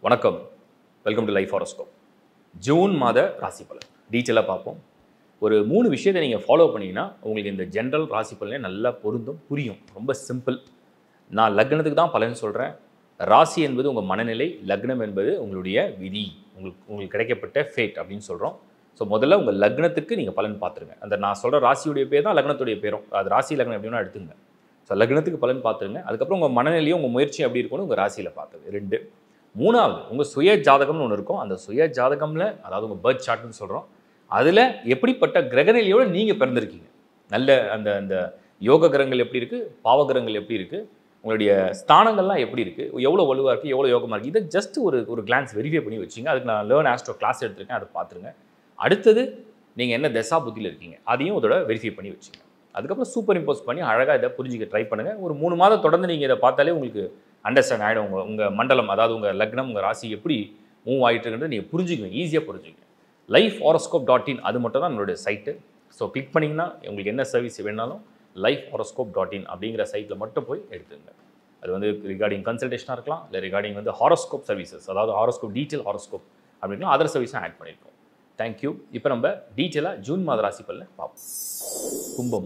வணக்கம் welcome to life horoscope June மாத ராசி பலன் டீட்டெயிலாக பார்ப்போம் ஒரு மூணு விஷயத்தை நீங்கள் ஃபாலோ பண்ணீங்கன்னா உங்களுக்கு இந்த ஜென்ரல் ராசி பலனே நல்லா பொருந்தும் புரியும் ரொம்ப சிம்பிள் நான் லக்னத்துக்கு தான் பலன் சொல்கிறேன் ராசி என்பது உங்கள் மனநிலை லக்னம் என்பது உங்களுடைய விதி உங்களுக்கு உங்களுக்கு கிடைக்கப்பட்ட ஃபேட் அப்படின்னு சொல்கிறோம் ஸோ முதல்ல உங்கள் லக்னத்துக்கு நீங்கள் பலன் பார்த்துருங்க அந்த நான் சொல்கிற ராசியுடைய பேர் தான் லக்னத்துடைய பேரும் அது ராசி லக்னம் எப்படின்னா எடுத்துங்க ஸோ லக்னத்துக்கு பலன் பார்த்துருங்க அதுக்கப்புறம் உங்கள் மனநிலையும் உங்கள் முயற்சி எப்படி இருக்கும்னு உங்கள் ராசியில் பார்க்குறது ரெண்டு மூணாவது உங்கள் சுய ஜாதகம்னு ஒன்று இருக்கும் அந்த சுய ஜாதகமில் அதாவது உங்கள் பர்த் சார்ட்னு சொல்கிறோம் அதில் எப்படிப்பட்ட கிரகநிலையோடு நீங்கள் பிறந்திருக்கீங்க நல்ல அந்த அந்த யோக கிரகங்கள் எப்படி இருக்குது பாவ கிரகங்கள் எப்படி இருக்குது உங்களுடைய ஸ்தானங்கள்லாம் எப்படி இருக்குது எவ்வளோ வலுவாக இருக்குது எவ்வளோ யோகமாக இருக்குது இதை ஜஸ்ட் ஒரு ஒரு கிளான்ஸ் வெரிஃபை பண்ணி வச்சுங்க அதுக்கு நான் லேர்ன் ஆஸ்ட்ரோ கிளாஸ் எடுத்திருக்கேன் அதை பார்த்துருங்க அடுத்தது நீங்கள் என்ன தசா புத்தியில் இருக்கீங்க அதையும் இதோட வெரிஃபை பண்ணி வச்சுங்க அதுக்கப்புறம் சூப்பர் இம்போஸ் பண்ணி அழகாக இதை புரிஞ்சுக்க ட்ரை பண்ணுங்கள் ஒரு மூணு மாதம் தொடர்ந்து நீங்கள் இதை பார்த்தாலே உங்களுக்கு அண்டர்ஸ்டாண்ட் ஆகிடும் உங்கள் உங்கள் மண்டலம் அதாவது உங்கள் லக்னம் உங்கள் ராசி எப்படி மூவ் ஆகிட்டு இருக்குன்றது நீங்கள் புரிஞ்சுக்குவீங்க ஈஸியாக புரிஞ்சுக்குங்க லைஃப் ஹாரோஸ்கோப் டாட் இன் அது மட்டும் தான் என்னுடைய சைட்டு ஸோ கிளிக் பண்ணிங்கன்னா உங்களுக்கு என்ன சர்வீஸ் வேணாலும் லைஃப் ஹாரோஸ்கோப் டாட் இன் அப்படிங்கிற சைட்டில் மட்டும் போய் எடுத்துங்க அது வந்து ரிகார்டிங் கன்சல்டேஷனாக இருக்கலாம் இல்லை ரிகார்டிங் வந்து ஹாரோஸ்கோப் சர்வீசஸ் அதாவது ஹாரோஸ்கோப் டீட்டெயில் ஹாரோஸ்கோப் அப்படின்னா அதர் சர்வீஸும் ஆட் பண்ணியிருக்கோம் தேங்க்யூ இப்போ நம்ம டீட்டெயிலாக ஜூன் மாத ராசி பலனை பார்ப்போம் கும்பம்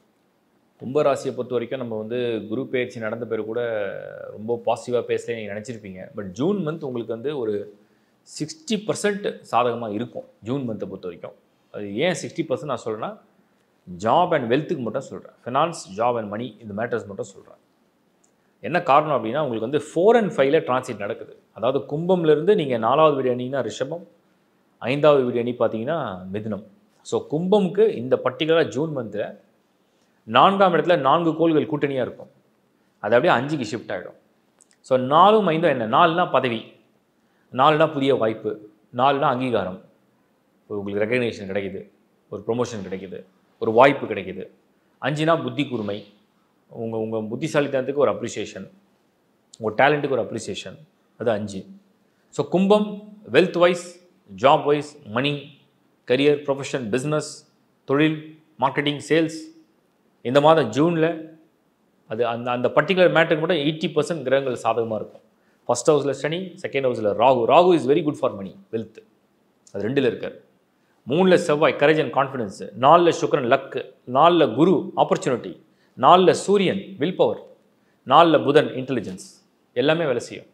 கும்ப ராசியை பொறுத்த வரைக்கும் நம்ம வந்து குரு பயிற்சி நடந்த பிறகு கூட ரொம்ப பாசிட்டிவாக பேசல நீங்கள் நினச்சிருப்பீங்க பட் ஜூன் மந்த் உங்களுக்கு வந்து ஒரு சிக்ஸ்டி பர்சன்ட் சாதகமாக இருக்கும் ஜூன் மந்த்தை பொறுத்த வரைக்கும் அது ஏன் சிக்ஸ்டி பர்சன்ட் நான் சொல்கிறேன்னா ஜாப் அண்ட் வெல்த்துக்கு மட்டும் சொல்கிறேன் ஃபினான்ஸ் ஜாப் அண்ட் மணி இந்த மேட்டர்ஸ் மட்டும் சொல்கிறேன் என்ன காரணம் அப்படின்னா உங்களுக்கு வந்து ஃபோர் அண்ட் ஃபைவ்ல டிரான்சிட் நடக்குது அதாவது கும்பம்லேருந்து நீங்கள் நாலாவது வீடு அணிங்கன்னா ரிஷபம் ஐந்தாவது வீடு அணி பார்த்தீங்கன்னா மிதுனம் ஸோ கும்பம்க்கு இந்த பர்டிகுலராக ஜூன் மந்தில் நான்காம் இடத்துல நான்கு கோள்கள் கூட்டணியாக இருக்கும் அது அப்படியே அஞ்சுக்கு ஷிஃப்ட் ஆகிடும் ஸோ நாலும் ஐந்தும் என்ன நாலுனா பதவி நாலுனா புதிய வாய்ப்பு நாலுனா அங்கீகாரம் ஒரு உங்களுக்கு ரெக்கக்னேஷன் கிடைக்குது ஒரு ப்ரொமோஷன் கிடைக்குது ஒரு வாய்ப்பு கிடைக்குது அஞ்சுனா புத்தி கூர்மை உங்கள் உங்கள் புத்திசாலித்தனத்துக்கு ஒரு அப்ரிசியேஷன் உங்கள் டேலண்ட்டுக்கு ஒரு அப்ரிசியேஷன் அது அஞ்சு ஸோ கும்பம் wealth wise job wise money career profession business தொழில் மார்க்கெட்டிங் சேல்ஸ் இந்த மாதம் ஜூனில் அது அந்த அந்த பர்டிகுலர் மேட்டருக்கு மட்டும் எயிட்டி பர்சன்ட் கிரகங்கள் சாதகமாக இருக்கும் ஃபஸ்ட் ஹவுஸில் சனி செகண்ட் ஹவுஸில் ராகு ராகு is very good for money wealth அது ரெண்டில் இருக்கார் மூணில் செவ்வாய் கரேஜ் அண்ட் கான்ஃபிடன்ஸ் நாலில் சுக்கரன் லக்கு நாலில் குரு ஆப்பர்ச்சுனிட்டி நாலில் சூரியன் வில் பவர் நாலில் புதன் இன்டெலிஜென்ஸ் எல்லாமே வேலை செய்யும்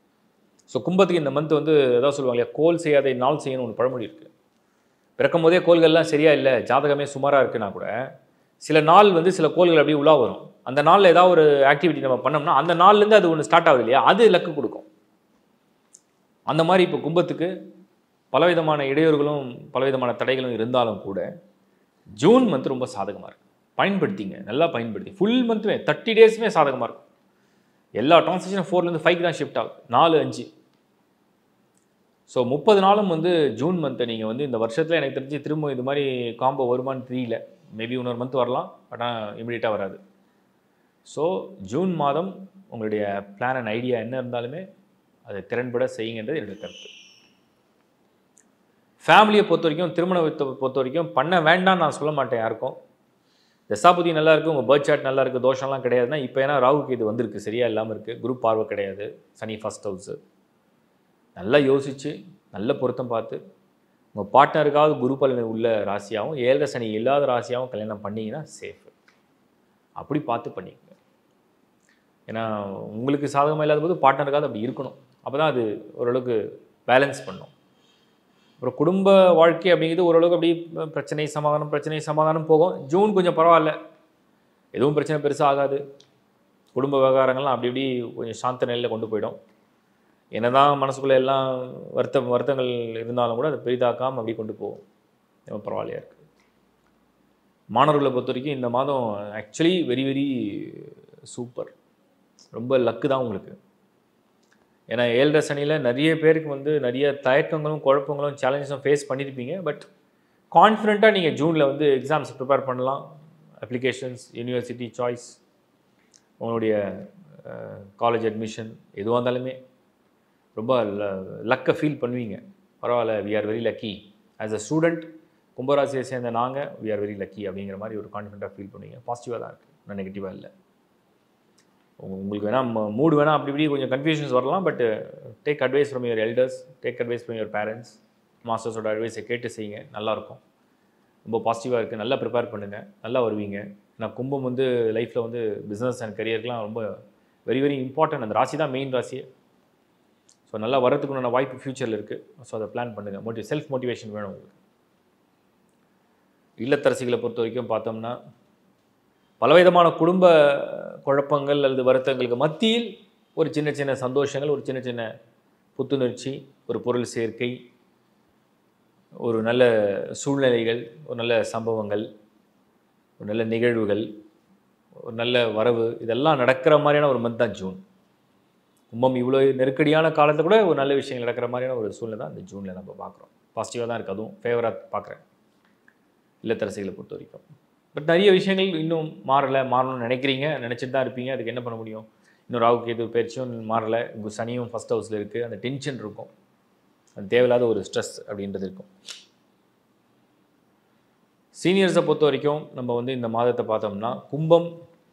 ஸோ கும்பத்துக்கு இந்த மந்த் வந்து எதாவது சொல்லுவாங்க இல்லையா கோல் செய்யாத நாள் செய்யணும் ஒன்று பழமொழி இருக்குது பிறக்கும் போதே கோள்கள்லாம் சரியா இல்லை ஜாதகமே சுமாராக இருக்குன்னா கூட சில நாள் வந்து சில கோள்கள் அப்படியே உலா வரும் அந்த நாளில் ஏதாவது ஒரு ஆக்டிவிட்டி நம்ம பண்ணோம்னா அந்த நாள்லேருந்து அது ஒன்று ஸ்டார்ட் ஆகுது இல்லையா அது லக்கு கொடுக்கும் அந்த மாதிரி இப்போ கும்பத்துக்கு பலவிதமான இடையூறுகளும் பலவிதமான தடைகளும் இருந்தாலும் கூட ஜூன் மந்த் ரொம்ப சாதகமாக இருக்கும் பயன்படுத்திங்க நல்லா பயன்படுத்தி ஃபுல் மந்த்துமே தேர்ட்டி டேஸுமே சாதகமாக இருக்கும் எல்லா டிரான்சாக்ஷனும் ஃபோர்லேருந்து ஃபைவ் தான் ஷிஃப்ட் ஆகும் நாலு அஞ்சு ஸோ முப்பது நாளும் வந்து ஜூன் மந்த்தை நீங்கள் வந்து இந்த வருஷத்தில் எனக்கு தெரிஞ்சு திரும்ப இது மாதிரி காம்போ வருமானு தெரியல மேபி இன்னொரு மந்த் வரலாம் பட் ஆனால் இமீடியட்டாக வராது ஸோ ஜூன் மாதம் உங்களுடைய பிளான் அண்ட் ஐடியா என்ன இருந்தாலுமே அதை திறன்பட செய்யுங்கன்றது என்னுடைய கருத்து ஃபேமிலியை பொறுத்த வரைக்கும் திருமணத்தை பொறுத்த வரைக்கும் பண்ண வேண்டாம்னு நான் சொல்ல மாட்டேன் யாருக்கும் தசாபதி நல்லா இருக்குது உங்கள் பேர்த் சார்ட் நல்லா இருக்குது தோஷம்லாம் கிடையாதுன்னா இப்போ ஏன்னா ராகுக்கு இது வந்திருக்கு சரியா இல்லாமல் இருக்குது குரூப் பார்வை கிடையாது சனி ஃபஸ்ட் ஹவுஸு நல்லா யோசித்து நல்ல பொருத்தம் பார்த்து உங்கள் பார்ட்னருக்காவது குரு பலன் உள்ள ராசியாகவும் ஏழரை சனி இல்லாத ராசியாகவும் கல்யாணம் பண்ணிங்கன்னா சேஃபு அப்படி பார்த்து பண்ணிக்கங்க ஏன்னா உங்களுக்கு சாதகமாக இல்லாத போது பார்ட்னருக்காவது அப்படி இருக்கணும் அப்போ தான் அது ஓரளவுக்கு பேலன்ஸ் பண்ணும் அப்புறம் குடும்ப வாழ்க்கை அப்படிங்கிறது ஓரளவுக்கு அப்படி பிரச்சனை சமாதானம் பிரச்சனை சமாதானம் போகும் ஜூன் கொஞ்சம் பரவாயில்ல எதுவும் பிரச்சனை பெருசாக ஆகாது குடும்ப விவகாரங்கள்லாம் அப்படி இப்படி கொஞ்சம் சாந்த நிலையில் கொண்டு போயிடும் என்னதான் மனசுக்குள்ளே எல்லாம் வருத்தம் வருத்தங்கள் இருந்தாலும் கூட அதை பெரிதாக்காமல் அப்படி கொண்டு போகும் ரொம்ப பரவாயில்லையா இருக்குது மாணவர்களை பொறுத்த வரைக்கும் இந்த மாதம் ஆக்சுவலி வெரி வெரி சூப்பர் ரொம்ப லக்கு தான் உங்களுக்கு ஏன்னா ஏழரை சனியில் நிறைய பேருக்கு வந்து நிறைய தயக்கங்களும் குழப்பங்களும் சேலஞ்சஸும் ஃபேஸ் பண்ணியிருப்பீங்க பட் கான்ஃபிடண்ட்டாக நீங்கள் ஜூனில் வந்து எக்ஸாம்ஸ் ப்ரிப்பேர் பண்ணலாம் அப்ளிகேஷன்ஸ் யூனிவர்சிட்டி சாய்ஸ் உங்களுடைய காலேஜ் அட்மிஷன் எதுவாக இருந்தாலுமே ரொம்ப லக்கை ஃபீல் பண்ணுவீங்க பரவாயில்ல we are very lucky as a student கும்பராசியை சேர்ந்த நாங்கள் வி ஆர் வெரி லக்கி அப்படிங்கிற மாதிரி ஒரு கான்ஃபிடண்ட்டாக ஃபீல் பண்ணுவீங்க பாசிட்டிவாக தான் இருக்குது நான் நெகட்டிவாக இல்லை உங்க- உங்களுக்கு வேணால் மூடு வேணால் அப்படி இப்படி கொஞ்சம் கன்ஃபியூஷன்ஸ் வரலாம் but take advice from your elders take advice from your parents மாஸ்டர்ஸோட அட்வைஸை கேட்டு செய்யுங்க நல்லாயிருக்கும் ரொம்ப பாசிட்டிவாக இருக்குது நல்லா ப்ரிப்பேர் பண்ணுங்கள் நல்லா வருவீங்க நான் கும்பம் வந்து லைஃப்பில் வந்து பிஸ்னஸ் அண்ட் கரியருக்குலாம் ரொம்ப வெரி வெரி இம்பார்ட்டன்ட் அந்த ராசி தான் மெயின் ராசியே ஸோ நல்லா வரதுக்குண்டான வாய்ப்பு ஃப்யூச்சரில் இருக்குது ஸோ அதை பிளான் பண்ணுங்கள் மோட்டிவ் செல்ஃப் மோட்டிவேஷன் வேணும் உங்களுக்கு இல்லத்தரசிகளை பொறுத்த வரைக்கும் பார்த்தோம்னா பலவிதமான குடும்ப குழப்பங்கள் அல்லது வருத்தங்களுக்கு மத்தியில் ஒரு சின்ன சின்ன சந்தோஷங்கள் ஒரு சின்ன சின்ன புத்துணர்ச்சி ஒரு பொருள் சேர்க்கை ஒரு நல்ல சூழ்நிலைகள் ஒரு நல்ல சம்பவங்கள் ஒரு நல்ல நிகழ்வுகள் ஒரு நல்ல வரவு இதெல்லாம் நடக்கிற மாதிரியான ஒரு மந்த் தான் ஜூன் கும்பம் இவ்வளோ நெருக்கடியான காலத்தில் கூட ஒரு நல்ல விஷயங்கள் நடக்கிற மாதிரியான ஒரு சூழ்நிலை தான் இந்த ஜூனில் நம்ம பார்க்குறோம் பாசிட்டிவாக தான் இருக்குது அதுவும் ஃபேவராக பார்க்குறேன் இல்லத்தரசிகளை பொறுத்த வரைக்கும் பட் நிறைய விஷயங்கள் இன்னும் மாறலை மாறணும்னு நினைக்கிறீங்க நினச்சிட்டு தான் இருப்பீங்க அதுக்கு என்ன பண்ண முடியும் இன்னும் ராகு கேது பயிற்சியும் மாறலை உங்கள் சனியும் ஃபஸ்ட் ஹவுஸில் இருக்குது அந்த டென்ஷன் இருக்கும் அது தேவையில்லாத ஒரு ஸ்ட்ரெஸ் அப்படின்றது இருக்கும் சீனியர்ஸை பொறுத்த வரைக்கும் நம்ம வந்து இந்த மாதத்தை பார்த்தோம்னா கும்பம்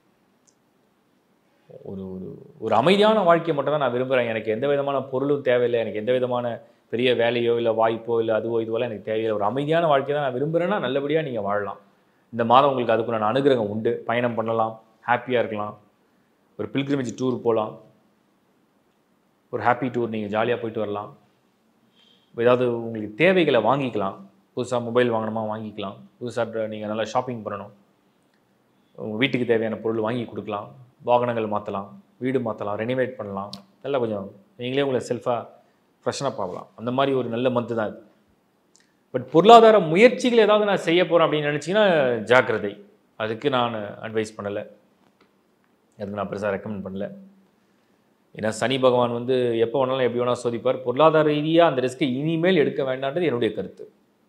ஒரு ஒரு ஒரு அமைதியான வாழ்க்கையை மட்டும் தான் நான் விரும்புகிறேன் எனக்கு எந்த விதமான பொருளும் தேவையில்லை எனக்கு எந்த விதமான பெரிய வேலையோ இல்லை வாய்ப்போ இல்லை அதுவோ இதுவெல்லாம் எனக்கு தேவையில்லை ஒரு அமைதியான வாழ்க்கையை தான் நான் விரும்புகிறேன்னா நல்லபடியாக நீங்கள் வாழலாம் இந்த மாதம் உங்களுக்கு அதுக்குள்ள அனுகிரகம் உண்டு பயணம் பண்ணலாம் ஹாப்பியாக இருக்கலாம் ஒரு பில்கிரிமேஜ் டூர் போகலாம் ஒரு ஹாப்பி டூர் நீங்கள் ஜாலியாக போயிட்டு வரலாம் ஏதாவது உங்களுக்கு தேவைகளை வாங்கிக்கலாம் புதுசாக மொபைல் வாங்கணுமா வாங்கிக்கலாம் புதுசாக நீங்கள் நல்லா ஷாப்பிங் பண்ணணும் உங்கள் வீட்டுக்கு தேவையான பொருள் வாங்கி கொடுக்கலாம் வாகனங்கள் மாற்றலாம் வீடு மாற்றலாம் ரெனிவேட் பண்ணலாம் நல்லா கொஞ்சம் நீங்களே உங்களை செல்ஃபாக ஃப்ரெஷ்னப் ஆகலாம் அந்த மாதிரி ஒரு நல்ல மந்த்து தான் இது பட் பொருளாதார முயற்சிகள் ஏதாவது நான் செய்ய போகிறேன் அப்படின்னு நினச்சிங்கன்னா ஜாக்கிரதை அதுக்கு நான் அட்வைஸ் பண்ணலை அதுக்கு நான் பெருசாக ரெக்கமெண்ட் பண்ணல ஏன்னா சனி பகவான் வந்து எப்போ வேணாலும் எப்படி வேணாலும் சோதிப்பார் பொருளாதார ரீதியாக அந்த ரிஸ்க்கை இனிமேல் எடுக்க வேண்டான்றது என்னுடைய கருத்து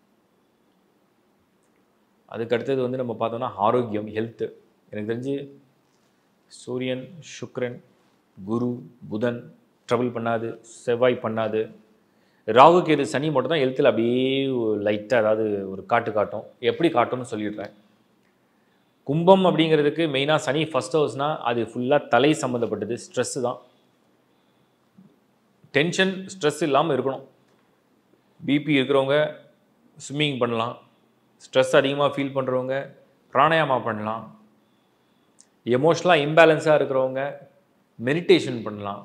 அதுக்கு அடுத்தது வந்து நம்ம பார்த்தோம்னா ஆரோக்கியம் ஹெல்த்து எனக்கு தெரிஞ்சு சூரியன் சுக்ரன் குரு புதன் ட்ரபிள் பண்ணாது செவ்வாய் பண்ணாது ராகு கேது சனி மட்டும் தான் ஹெல்த்தில் அப்படியே லைட்டாக அதாவது ஒரு காட்டு காட்டும் எப்படி காட்டும்னு சொல்லிடுறேன் கும்பம் அப்படிங்கிறதுக்கு மெயினாக சனி ஃபஸ்ட் ஹவுஸ்னால் அது ஃபுல்லாக தலை சம்மந்தப்பட்டது ஸ்ட்ரெஸ்ஸு தான் டென்ஷன் ஸ்ட்ரெஸ் இல்லாமல் இருக்கணும் பிபி இருக்கிறவங்க ஸ்விம்மிங் பண்ணலாம் ஸ்ட்ரெஸ் அதிகமாக ஃபீல் பண்ணுறவங்க பிராணாயாமா பண்ணலாம் எமோஷ்னலாக இம்பேலன்ஸாக இருக்கிறவங்க மெடிடேஷன் பண்ணலாம்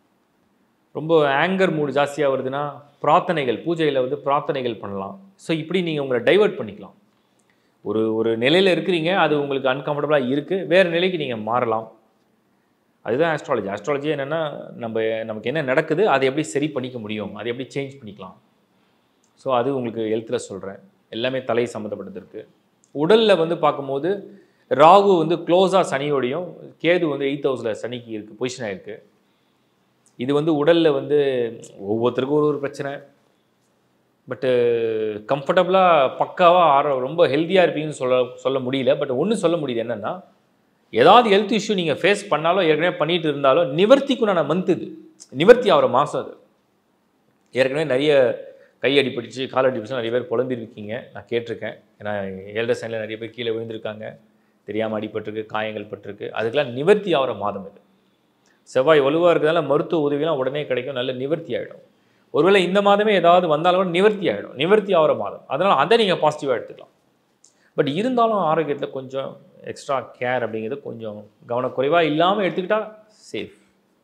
ரொம்ப ஆங்கர் மூடு ஜாஸ்தியாக வருதுன்னா பிரார்த்தனைகள் பூஜையில் வந்து பிரார்த்தனைகள் பண்ணலாம் ஸோ இப்படி நீங்கள் உங்களை டைவர்ட் பண்ணிக்கலாம் ஒரு ஒரு நிலையில் இருக்கிறீங்க அது உங்களுக்கு அன்கம்ஃபர்டபுளாக இருக்குது வேறு நிலைக்கு நீங்கள் மாறலாம் அதுதான் ஆஸ்ட்ராலஜி ஆஸ்ட்ராலஜி என்னென்னா நம்ம நமக்கு என்ன நடக்குது அதை எப்படி சரி பண்ணிக்க முடியும் அதை எப்படி சேஞ்ச் பண்ணிக்கலாம் ஸோ அது உங்களுக்கு ஹெல்த்தில் சொல்கிறேன் எல்லாமே தலை சம்மந்தப்பட்டது இருக்குது உடலில் வந்து பார்க்கும்போது ராகு வந்து க்ளோஸாக சனியோடையும் கேது வந்து எயித் ஹவுஸில் சனிக்கு இருக்குது பொசிஷன் ஆகிருக்கு இது வந்து உடலில் வந்து ஒவ்வொருத்தருக்கும் ஒரு ஒரு பிரச்சனை பட்டு கம்ஃபர்டபுளாக பக்காவாக ஆற ரொம்ப ஹெல்த்தியாக இருப்பீங்கன்னு சொல்ல சொல்ல முடியல பட் ஒன்று சொல்ல முடியுது என்னென்னா ஏதாவது ஹெல்த் இஷ்யூ நீங்கள் ஃபேஸ் பண்ணாலும் ஏற்கனவே பண்ணிட்டு இருந்தாலும் நிவர்த்திக்குண்டான மந்த் இது நிவர்த்தி ஆகிற மாதம் அது ஏற்கனவே நிறைய கை அடிபட்டுச்சு கால் அடிபட்டுச்சு நிறைய பேர் புலம்பிருக்கீங்க நான் கேட்டிருக்கேன் ஏன்னா ஏழரை சைனில் நிறைய பேர் கீழே விழுந்திருக்காங்க தெரியாமல் அடிபட்டிருக்கு காயங்கள் பட்டிருக்கு அதுக்கெல்லாம் நிவர்த்தி ஆகிற மாதம் இது செவ்வாய் வலுவாக இருக்கிறதால மருத்துவ உதவிலாம் உடனே கிடைக்கும் நல்ல நிவர்த்தி ஆகிடும் ஒருவேளை இந்த மாதமே ஏதாவது வந்தாலும் கூட நிவர்த்தி ஆகிடும் நிவர்த்தி ஆகிற மாதம் அதனால் அதை நீங்கள் பாசிட்டிவாக எடுத்துக்கலாம் பட் இருந்தாலும் ஆரோக்கியத்தில் கொஞ்சம் எக்ஸ்ட்ரா கேர் அப்படிங்கிறது கொஞ்சம் கவனக்குறைவாக இல்லாமல் எடுத்துக்கிட்டால் சேஃப்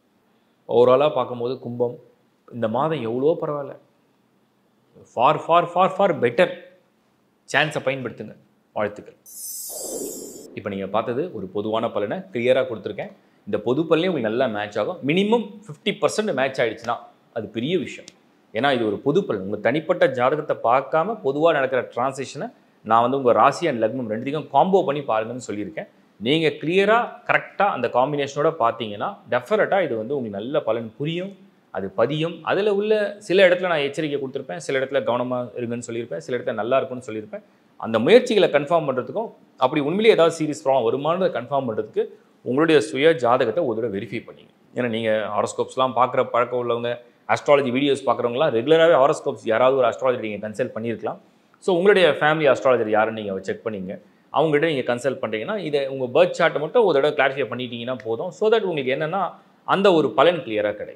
ஓவராலாக பார்க்கும்போது கும்பம் இந்த மாதம் எவ்வளோ பரவாயில்ல far far far far better சான்ஸை பயன்படுத்துங்க வாழ்த்துக்கள் இப்போ நீங்கள் பார்த்தது ஒரு பொதுவான பலனை கிளியராக கொடுத்துருக்கேன் இந்த பொது பலனே உங்களுக்கு நல்லா மேட்ச் ஆகும் மினிமம் ஃபிஃப்டி பர்சன்ட் மேட்ச் ஆகிடுச்சுன்னா அது பெரிய விஷயம் ஏன்னா இது ஒரு பொது பலன் உங்கள் தனிப்பட்ட ஜாதகத்தை பார்க்காம பொதுவாக நடக்கிற டிரான்சேஷனை நான் வந்து உங்கள் ராசி அண்ட் லக்னம் ரெண்டுத்தையும் காம்போ பண்ணி பாருங்கன்னு சொல்லியிருக்கேன் நீங்கள் கிளியராக கரெக்டாக அந்த காம்பினேஷனோட பார்த்தீங்கன்னா டெஃபரட்டாக இது வந்து உங்களுக்கு நல்ல பலன் புரியும் அது பதியும் அதில் உள்ள சில இடத்துல நான் எச்சரிக்கை கொடுத்துருப்பேன் சில இடத்துல கவனமாக இருங்கன்னு சொல்லியிருப்பேன் சில இடத்துல நல்லா இருக்கும்னு சொல்லியிருப்பேன் அந்த முயற்சிகளை கன்ஃபார்ம் பண்ணுறதுக்கும் அப்படி உண்மையிலேயே ஏதாவது சீரியஸ் ப்ராப்ளம் வருமானதை கன்ஃபார்ம் பண்ணுறதுக்கு உங்களுடைய சுய ஜாதகத்தை ஒரு தடவை வெரிஃபை பண்ணிங்க ஏன்னா நீங்கள் ஹாரோஸ்கோப்ஸ்லாம் பார்க்குற பழக்கம் உள்ளவங்க அஸ்ட்ராலஜி வீடியோஸ் பார்க்குறவங்களாம் ரெகுலராகவே ஹாரோஸ்கோப்ஸ் யாராவது ஒரு அஸ்ட்ராலஜி நீங்கள் கன்சல்ட் பண்ணியிருக்கலாம் ஸோ உங்களுடைய ஃபேமிலி அஸ்ட்ராலஜர் யாருன்னு நீங்கள் செக் பண்ணிங்க அவங்ககிட்ட நீங்கள் கன்சல்ட் பண்ணுறீங்கன்னா இதை உங்கள் பர்த் சார்ட்டை மட்டும் ஒரு தடவை கிளாரிஃபை பண்ணிட்டீங்கன்னா போதும் ஸோ தட் உங்களுக்கு என்னென்னா அந்த ஒரு பலன் கிளியராக கிடைக்கும்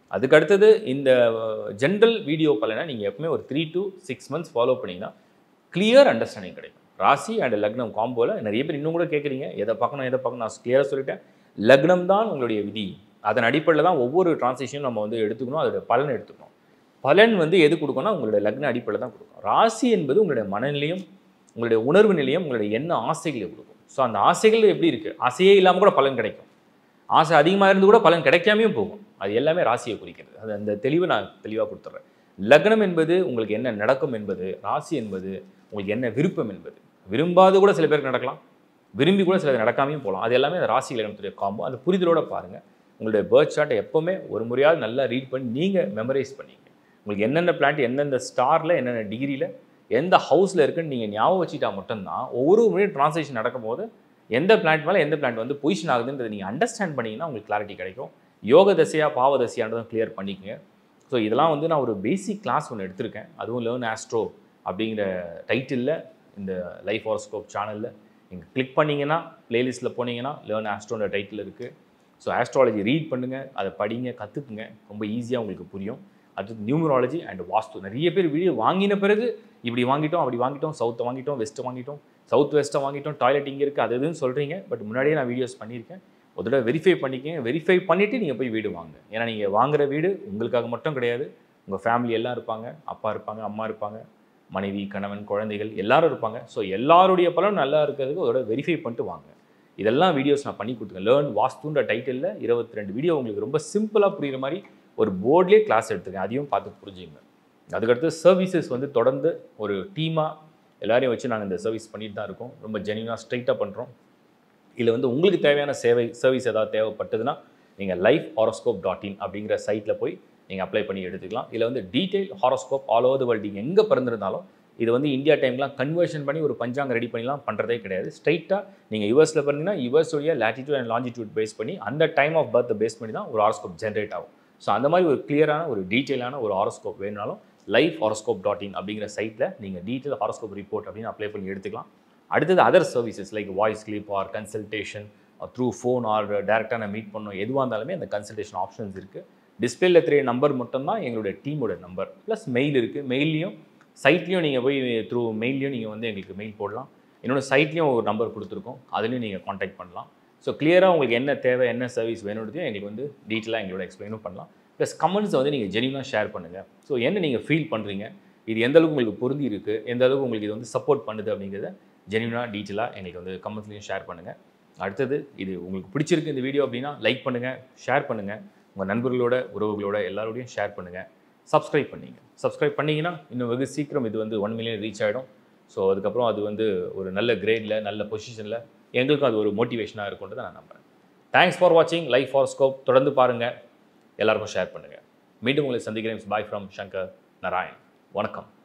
அதுக்கு அடுத்தது இந்த ஜென்ரல் வீடியோ பலனை நீங்கள் எப்பவுமே ஒரு three to six months follow பண்ணிங்கன்னா கிளியர் அண்டர்ஸ்டாண்டிங் கிடைக்கும் ராசி அண்ட் லக்னம் காம்போவில் நிறைய பேர் இன்னும் கூட கேட்குறீங்க எதை பார்க்கணும் எதை பார்க்கணும் நான் கிளியராக சொல்லிட்டேன் லக்னம் தான் உங்களுடைய விதி அதன் அடிப்படையில் தான் ஒவ்வொரு டிரான்சேக்ஷனும் நம்ம வந்து எடுத்துக்கணும் அதோட பலன் எடுத்துக்கணும் பலன் வந்து எது கொடுக்கணும்னா உங்களுடைய லக்ன அடிப்படையில் தான் கொடுக்கும் ராசி என்பது உங்களுடைய மனநிலையும் உங்களுடைய உணர்வு நிலையும் உங்களுடைய என்ன ஆசைகளை கொடுக்கும் ஸோ அந்த ஆசைகள் எப்படி இருக்குது ஆசையே இல்லாமல் கூட பலன் கிடைக்கும் ஆசை அதிகமாக இருந்து கூட பலன் கிடைக்காமையும் போகும் அது எல்லாமே ராசியை குறிக்கிறது அது அந்த தெளிவை நான் தெளிவாக கொடுத்துட்றேன் லக்னம் என்பது உங்களுக்கு என்ன நடக்கும் என்பது ராசி என்பது உங்களுக்கு என்ன விருப்பம் என்பது விரும்பாது கூட சில பேருக்கு நடக்கலாம் விரும்பி கூட சிலது நடக்காமையும் போகலாம் அது எல்லாமே அந்த ராசி லக்னத்துடைய காம்போ அந்த புரிதலோட பாருங்கள் உங்களுடைய பேர்த் சார்ட்டை எப்போவுமே ஒரு முறையாவது நல்லா ரீட் பண்ணி நீங்கள் மெமரைஸ் பண்ணிங்க உங்களுக்கு என்னென்ன பிளான்ட் எந்தெந்த ஸ்டாரில் என்னென்ன டிகிரியில் எந்த ஹவுஸில் இருக்குன்னு நீங்கள் ஞாபகம் வச்சுட்டா மட்டும்தான் ஒவ்வொரு முறையும் ட்ரான்ஸ்லேஷன் நடக்கும்போது எந்த பிளான்ட் மேலே எந்த பிளான்ட் வந்து பொசிஷன் ஆகுதுன்றதை நீங்கள் அண்டர்ஸ்டாண்ட் பண்ணிங்கன்னா உங்களுக்கு கிளாரிட்டி கிடைக்கும் யோக தசையா பாவ தசையான்றதும் கிளியர் பண்ணிக்கங்க ஸோ இதெல்லாம் வந்து நான் ஒரு பேசிக் கிளாஸ் ஒன்று எடுத்திருக்கேன் அதுவும் லேர்ன் ஆஸ்ட்ரோ அப்படிங்கிற டைட்டிலில் இந்த லைஃப் ஹாரோஸ்கோப் சேனலில் நீங்கள் கிளிக் பண்ணிங்கன்னா பிளேலிஸ்ட்டில் போனீங்கன்னா லேர்ன் ஆஸ்ட்ரோன்ற டைட்டில் இருக்குது ஸோ ஆஸ்ட்ராலஜி ரீட் பண்ணுங்கள் அதை படிங்க கற்றுக்குங்க ரொம்ப ஈஸியாக உங்களுக்கு புரியும் அடுத்து நியூமராலஜி அண்ட் வாஸ்து நிறைய பேர் வீடியோ வாங்கின பிறகு இப்படி வாங்கிட்டோம் அப்படி வாங்கிட்டோம் சவுத்தை வாங்கிட்டோம் வெஸ்ட்டை வாங்கிட்டோம் சவுத் வெஸ்ட்டை வாங்கிட்டோம் டாய்லெட் இங்கே இருக்குது அது இதுன்னு சொல்கிறீங்க பட் முன்னாடியே நான் வீடியோஸ் பண்ணியிருக்கேன் ஒரு தடவை வெரிஃபை பண்ணிக்கங்க வெரிஃபை பண்ணிவிட்டு நீங்கள் போய் வீடு வாங்க ஏன்னா நீங்கள் வாங்குற வீடு உங்களுக்காக மட்டும் கிடையாது உங்கள் ஃபேமிலி எல்லாம் இருப்பாங்க அப்பா இருப்பாங்க அம்மா இருப்பாங்க மனைவி கணவன் குழந்தைகள் எல்லாரும் இருப்பாங்க ஸோ எல்லாருடைய பலனும் நல்லா இருக்கிறதுக்கு ஒரு தடவை வெரிஃபை பண்ணிட்டு வாங்க இதெல்லாம் வீடியோஸ் நான் பண்ணி கொடுத்துருக்கேன் லேர்ன் வாஸ்துன்ற டைட்டிலில் இருபத்தி ரெண்டு வீடியோ உங்களுக்கு ரொம்ப சிம்பிளாக புரியுற மாதிரி ஒரு போர்ட்லேயே கிளாஸ் எடுத்துருக்கேன் அதையும் பார்த்து புரிஞ்சுங்க அதுக்கடுத்து சர்வீசஸ் வந்து தொடர்ந்து ஒரு டீமாக எல்லாரையும் வச்சு நாங்கள் இந்த சர்வீஸ் பண்ணிட்டு தான் இருக்கோம் ரொம்ப ஜென்யூனாக ஸ்ட்ரைட்டாக பண்ணுறோம் இதில் வந்து உங்களுக்கு தேவையான சேவை சர்வீஸ் ஏதாவது தேவைப்பட்டதுன்னா நீங்கள் லைஃப் ஹாரோஸ்கோப் டாட் இன் அப்படிங்கிற சைட்டில் போய் நீங்கள் அப்ளை பண்ணி எடுத்துக்கலாம் இதில் வந்து detail horoscope all over the world நீங்கள் எங்கே பிறந்திருந்தாலும் இது வந்து இந்தியா டைம்லாம் கன்வர்ஷன் பண்ணி ஒரு பஞ்சாங்க ரெடி பண்ணிலாம் பண்ணுறதே கிடையாது ஸ்ட்ரைட்டாக நீங்கள் யூஎஸில் பண்ணீங்கன்னா யூஎஸோடைய லேட்டிடியூட் அண்ட் லாங்கிடியூட் பேஸ் பண்ணி அந்த டைம் ஆஃப் பர்த் பேஸ் பண்ணி தான் ஒரு ஹாரோஸ்கோப் ஜென்ரேட் ஆகும் ஸோ அந்த மாதிரி ஒரு கிளியரான ஒரு டீட்டெயிலான ஒரு ஹாரோஸ்கோப் வேணுனாலும் லைஃப் ஹாரோஸ்கோப் டாட் இன் அப்படிங்கிற சைட்டில் நீங்கள் டீட்டெயில் ஹாரோஸ்கோப் ரிப்போர்ட் அப்படின்னு அப்ளை பண்ணி எடுத்துக்கலாம் அடுத்தது other services like voice clip or consultation through phone or டேரெக்டாக நான் மீட் பண்ணோம் எதுவாக இருந்தாலுமே அந்த கன்சல்டேஷன் ஆப்ஷன்ஸ் இருக்குது டிஸ்பிளேல தெரிய நம்பர் மட்டும்தான் எங்களுடைய டீமோட நம்பர் ப்ளஸ் மெயில் இருக்குது மெயிலையும் சைட்லேயும் நீங்கள் போய் த்ரூ மெயிலையும் நீங்கள் வந்து எங்களுக்கு மெயில் போடலாம் இன்னொன்று சைட்லேயும் ஒரு நம்பர் கொடுத்துருக்கோம் அதுலேயும் நீங்கள் காண்டாக்ட் பண்ணலாம் ஸோ கிளியராக உங்களுக்கு என்ன தேவை என்ன சர்வீஸ் வேணுன்றதையும் எங்களுக்கு வந்து டீட்டெயிலாக எங்களோட எக்ஸ்பிளைனும் பண்ணலாம் ப்ளஸ் கமெண்ட்ஸை வந்து நீங்கள் ஜெனியூனாக ஷேர் பண்ணுங்கள் ஸோ என்ன நீங்கள் ஃபீல் பண்ணுறீங்க இது எந்த அளவுக்கு உங்களுக்கு பொருந்தி இருக்குது எந்த அளவுக்கு உங்களுக்கு இது வந்து சப்போர்ட் பண்ணுது அப்படிங்கிறத ஜெனியூனாக டீட்டெயிலாக எங்களுக்கு வந்து கமெண்ட்ஸ்லையும் ஷேர் பண்ணுங்கள் அடுத்தது இது உங்களுக்கு பிடிச்சிருக்கு இந்த வீடியோ அப்படின்னா லைக் பண்ணுங்கள் ஷேர் பண்ணுங்கள் உங்கள் நண்பர்களோட உறவுகளோட எல்லாரோடையும் ஷேர் பண்ணுங்கள் சப்ஸ்கிரைப் பண்ணிங்க சப்ஸ்கிரைப் பண்ணிங்கன்னா இன்னும் வெகு சீக்கிரம் இது வந்து ஒன் மில்லியன் ரீச் ஆகிடும் ஸோ அதுக்கப்புறம் அது வந்து ஒரு நல்ல கிரேடில் நல்ல பொசிஷனில் எங்களுக்கும் அது ஒரு மோட்டிவேஷனாக இருக்குன்றதை நான் நம்புகிறேன் தேங்க்ஸ் ஃபார் வாட்சிங் லைஃப் ஃபார் ஸ்கோப் தொடர்ந்து பாருங்கள் எல்லாருக்கும் ஷேர் பண்ணுங்கள் மீண்டும் உங்களை சந்திக்கிறேன் பாய் ஃப்ரம் சங்கர் நாராயண் வணக்கம்